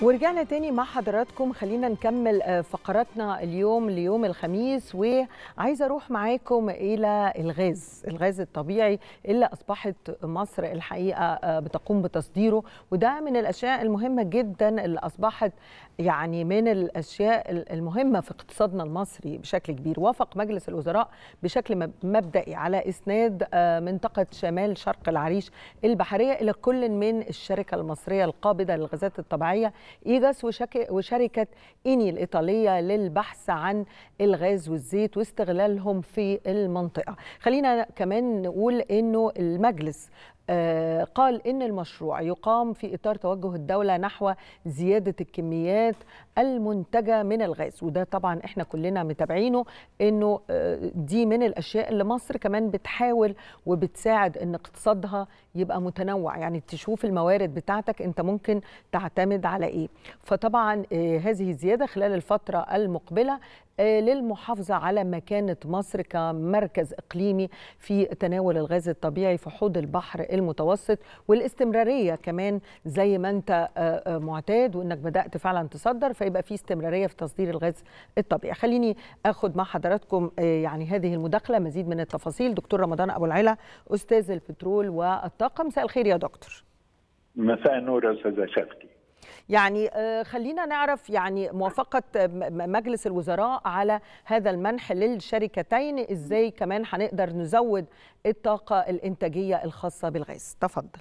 ورجعنا تاني مع حضراتكم خلينا نكمل فقراتنا اليوم ليوم الخميس وعايزه اروح معاكم الى الغاز الغاز الطبيعي اللي اصبحت مصر الحقيقه بتقوم بتصديره وده من الاشياء المهمه جدا اللي اصبحت يعني من الاشياء المهمه في اقتصادنا المصري بشكل كبير وافق مجلس الوزراء بشكل مبدئي على اسناد منطقه شمال شرق العريش البحريه الى كل من الشركه المصريه القابضه للغازات الطبيعيه ايجاس وشركه اني الايطاليه للبحث عن الغاز والزيت واستغلالهم في المنطقه خلينا كمان نقول انه المجلس قال ان المشروع يقام في اطار توجه الدوله نحو زياده الكميات المنتجه من الغاز وده طبعا احنا كلنا متابعينه انه دي من الاشياء اللي مصر كمان بتحاول وبتساعد ان اقتصادها يبقى متنوع يعني تشوف الموارد بتاعتك انت ممكن تعتمد على ايه فطبعا هذه الزياده خلال الفتره المقبله للمحافظة على مكانة مصر كمركز إقليمي في تناول الغاز الطبيعي في حوض البحر المتوسط والاستمرارية كمان زي ما أنت معتاد وأنك بدأت فعلا تصدر فيبقى في استمرارية في تصدير الغاز الطبيعي خليني أخذ مع حضراتكم يعني هذه المداخلة مزيد من التفاصيل دكتور رمضان أبو العلا أستاذ البترول والطاقة مساء الخير يا دكتور مساء النور يا أستاذة شفتي يعني خلينا نعرف يعني موافقة مجلس الوزراء على هذا المنح للشركتين ازاي كمان هنقدر نزود الطاقة الإنتاجية الخاصة بالغاز تفضل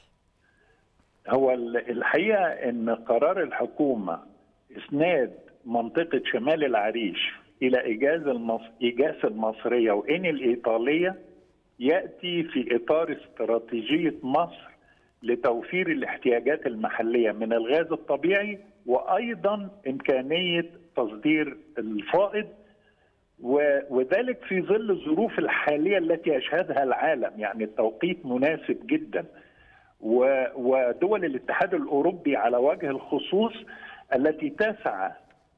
هو الحقيقة ان قرار الحكومة اسناد منطقة شمال العريش الى ايجاز المص... ايجاز المصرية وان الايطالية يأتي في اطار استراتيجية مصر لتوفير الاحتياجات المحليه من الغاز الطبيعي وايضا امكانيه تصدير الفائض وذلك في ظل الظروف الحاليه التي يشهدها العالم يعني التوقيت مناسب جدا ودول الاتحاد الاوروبي على وجه الخصوص التي تسعى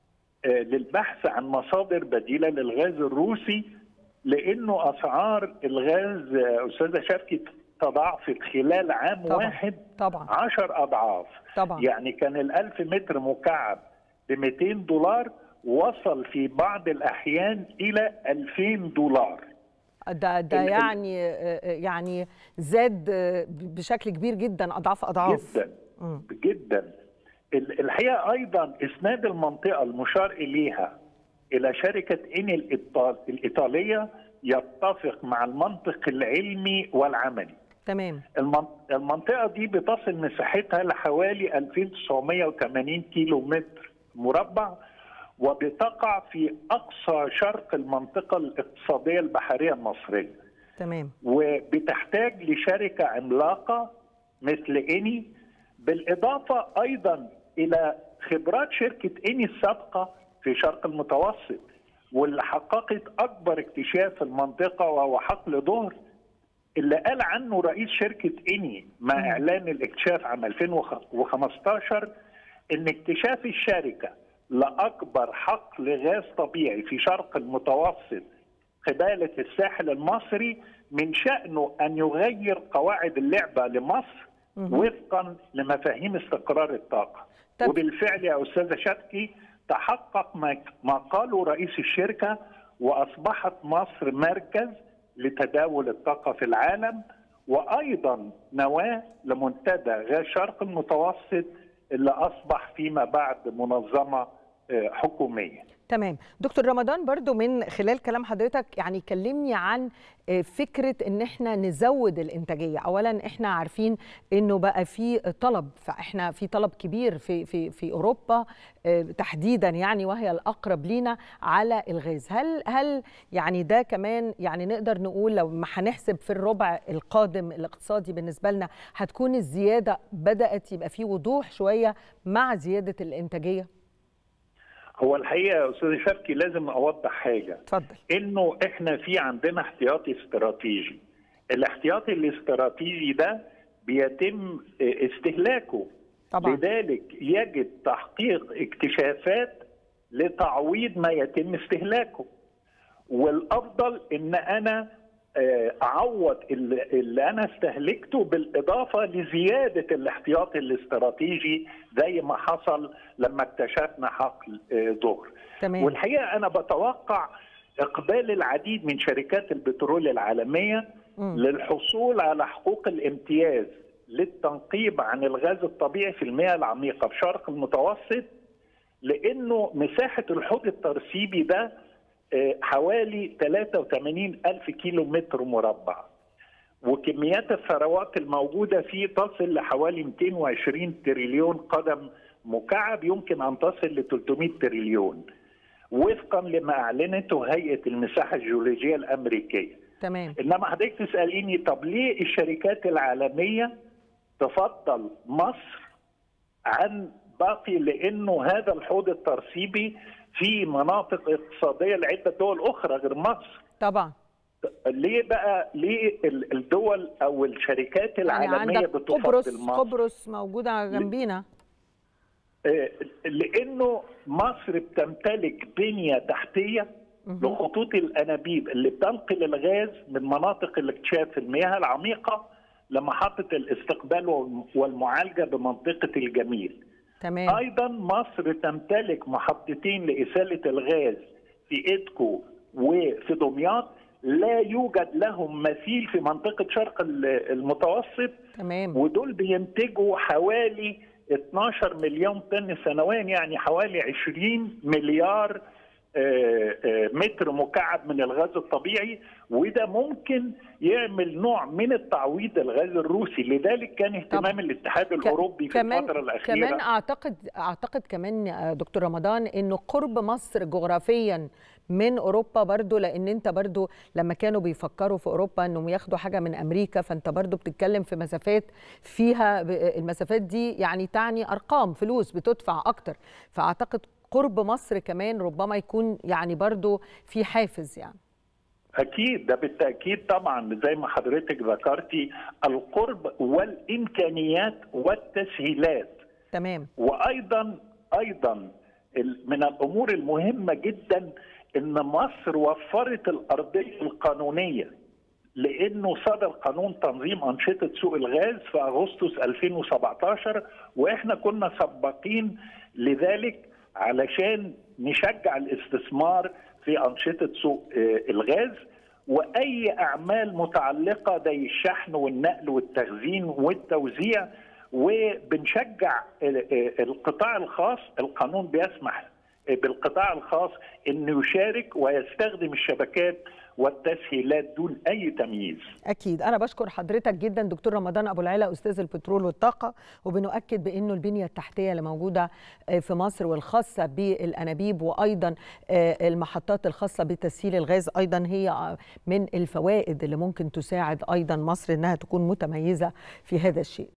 للبحث عن مصادر بديله للغاز الروسي لانه اسعار الغاز استاذه شركه تضاعفت خلال عام طبعًا. واحد طبعا عشر أضعاف طبعا يعني كان الألف متر مكعب ب 200 دولار وصل في بعض الأحيان إلى 2000 دولار ده ده يعني يعني زاد بشكل كبير جدا اضعاف اضعاف جدا م. جدا الحقيقه ايضا اسناد المنطقه المشار اليها الى شركه اني الايطاليه يتفق مع المنطق العلمي والعملي تمام المنطقه دي بتصل مساحتها لحوالي 2980 كيلو متر مربع وبتقع في اقصى شرق المنطقه الاقتصاديه البحريه المصريه تمام وبتحتاج لشركه عملاقه مثل اني بالاضافه ايضا الى خبرات شركه اني السابقه في شرق المتوسط واللي حققت اكبر اكتشاف في المنطقه وهو حقل ظهر اللي قال عنه رئيس شركه اني مع اعلان الاكتشاف عام 2015 ان اكتشاف الشركه لاكبر حقل غاز طبيعي في شرق المتوسط قباله الساحل المصري من شانه ان يغير قواعد اللعبه لمصر وفقا لمفاهيم استقرار الطاقه طب. وبالفعل يا استاذه شتكي تحقق ما قاله رئيس الشركه واصبحت مصر مركز لتداول الطاقه في العالم وايضا نواه لمنتدى غاز شرق المتوسط اللي اصبح فيما بعد منظمه حكوميه. تمام دكتور رمضان برضو من خلال كلام حضرتك يعني كلمني عن فكرة ان احنا نزود الانتاجية اولا احنا عارفين انه بقى في طلب فاحنا في طلب كبير في في في اوروبا تحديدا يعني وهي الاقرب لينا على الغاز هل هل يعني ده كمان يعني نقدر نقول لو ما هنحسب في الربع القادم الاقتصادي بالنسبة لنا هتكون الزيادة بدأت يبقى في وضوح شوية مع زيادة الانتاجية هو الحقيقه يا استاذ شركي لازم اوضح حاجه اتفضل انه احنا في عندنا احتياطي استراتيجي الاحتياطي الاستراتيجي ده بيتم استهلاكه طبعا. لذلك يجب تحقيق اكتشافات لتعويض ما يتم استهلاكه والافضل ان انا اعوض اللي انا استهلكته بالاضافه لزياده الاحتياطي الاستراتيجي زي ما حصل لما اكتشفنا حقل ظهر تمام. والحقيقه انا بتوقع اقبال العديد من شركات البترول العالميه م. للحصول على حقوق الامتياز للتنقيب عن الغاز الطبيعي في المياه العميقه في شرق المتوسط لانه مساحه الحوض الترسيبي ده حوالي 83 ألف كيلو متر مربع وكميات الثروات الموجودة فيه تصل لحوالي 220 تريليون قدم مكعب يمكن أن تصل ل 300 تريليون وفقا لما أعلنته هيئة المساحة الجيولوجية الأمريكية تمام إنما حضرتك تسأليني طب ليه الشركات العالمية تفضل مصر عن باقي لأنه هذا الحوض الترسيبي في مناطق اقتصاديه لعده دول اخرى غير مصر. طبعا. ليه بقى ليه الدول او الشركات العالميه يعني بتفضل قبرص مصر؟ قبرص موجوده جنبينا. لانه مصر بتمتلك بنيه تحتيه لخطوط الانابيب اللي بتنقل الغاز من مناطق الاكتشاف في المياه العميقه لمحطه الاستقبال والمعالجه بمنطقه الجميل. تمام. ايضا مصر تمتلك محطتين لاساله الغاز في ايدكو وفي دمياط لا يوجد لهم مثيل في منطقه شرق المتوسط تمام ودول بينتجوا حوالي 12 مليون طن سنويا يعني حوالي 20 مليار متر مكعب من الغاز الطبيعي وده ممكن يعمل نوع من التعويض الغاز الروسي لذلك كان اهتمام طبعا. الاتحاد الاوروبي في كمان الفتره الاخيره كمان اعتقد اعتقد كمان دكتور رمضان انه قرب مصر جغرافيا من اوروبا برضو لان انت برضو لما كانوا بيفكروا في اوروبا انهم ياخدوا حاجه من امريكا فانت برضو بتتكلم في مسافات فيها المسافات دي يعني تعني ارقام فلوس بتدفع اكتر فاعتقد قرب مصر كمان ربما يكون يعني برضو في حافز يعني أكيد ده بالتأكيد طبعا زي ما حضرتك ذكرتي القرب والإمكانيات والتسهيلات تمام وأيضا أيضا من الأمور المهمة جدا إن مصر وفرت الأرضية القانونية لأنه صدر قانون تنظيم أنشطة سوق الغاز في أغسطس 2017 وإحنا كنا سباقين لذلك علشان نشجع الاستثمار في أنشطة سوق الغاز وأي أعمال متعلقة زي الشحن والنقل والتخزين والتوزيع وبنشجع القطاع الخاص القانون بيسمح بالقطاع الخاص انه يشارك ويستخدم الشبكات والتسهيلات دون اي تمييز. اكيد انا بشكر حضرتك جدا دكتور رمضان ابو العلا استاذ البترول والطاقه وبنؤكد بانه البنيه التحتيه اللي موجوده في مصر والخاصه بالانابيب وايضا المحطات الخاصه بتسهيل الغاز ايضا هي من الفوائد اللي ممكن تساعد ايضا مصر انها تكون متميزه في هذا الشيء.